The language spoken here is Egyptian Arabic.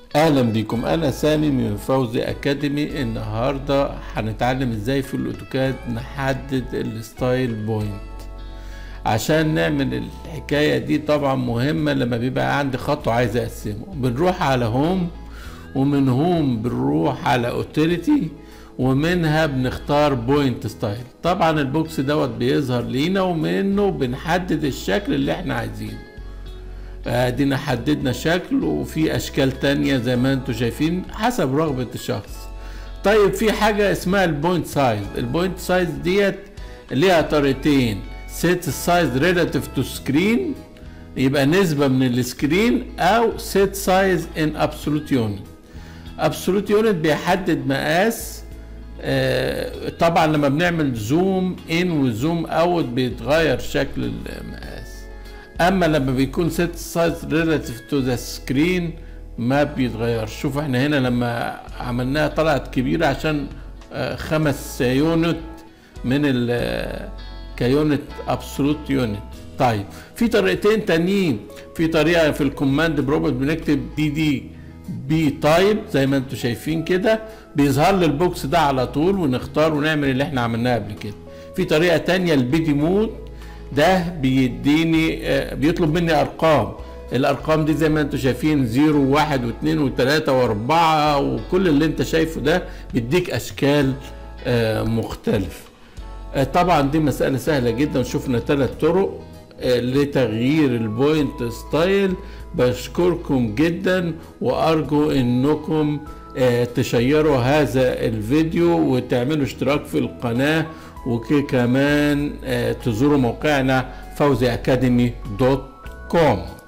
اهلا بيكم انا سامي من فوزي اكاديمي النهارده هنتعلم ازاي في الاوتوكاد نحدد الستايل بوينت عشان نعمل الحكايه دي طبعا مهمه لما بيبقى عندي خط وعايز اقسمه بنروح على هوم ومن هوم بنروح على اوتوريتي ومنها بنختار بوينت ستايل طبعا البوكس دوت بيظهر لينا ومنه بنحدد الشكل اللي احنا عايزينه ادينا حددنا شكل وفي اشكال تانية زي ما انتم شايفين حسب رغبة الشخص طيب في حاجة اسمها البوينت سايز البوينت سايز ديت ليها طريقتين set size relative to screen يبقى نسبة من السكرين او set size in absolute unit absolute unit بيحدد مقاس آه طبعا لما بنعمل زوم ان وزوم اوت بيتغير شكل المقاس اما لما بيكون set size relative to the screen ما بيتغيرش شوف احنا هنا لما عملناها طلعت كبيرة عشان آه خمس يونت من ال كيونت ابسولوت يونت طيب في طريقتين تانيين في طريقه في الكوماند بروبوت بنكتب دي دي بي تايب زي ما انتم شايفين كده بيظهر لي البوكس ده على طول ونختار ونعمل اللي احنا عملناه قبل كده في طريقه تانية البيدي مود ده بيديني بيطلب مني ارقام الارقام دي زي ما انتم شايفين 0 و1 و2 و3 و4 وكل اللي انت شايفه ده بيديك اشكال مختلفه طبعا دي مسألة سهلة جدا شفنا ثلاث طرق لتغيير البوينت ستايل بشكركم جدا وارجو انكم تشيروا هذا الفيديو وتعملوا اشتراك في القناة وكمان تزوروا موقعنا فوزي اكاديمي دوت كوم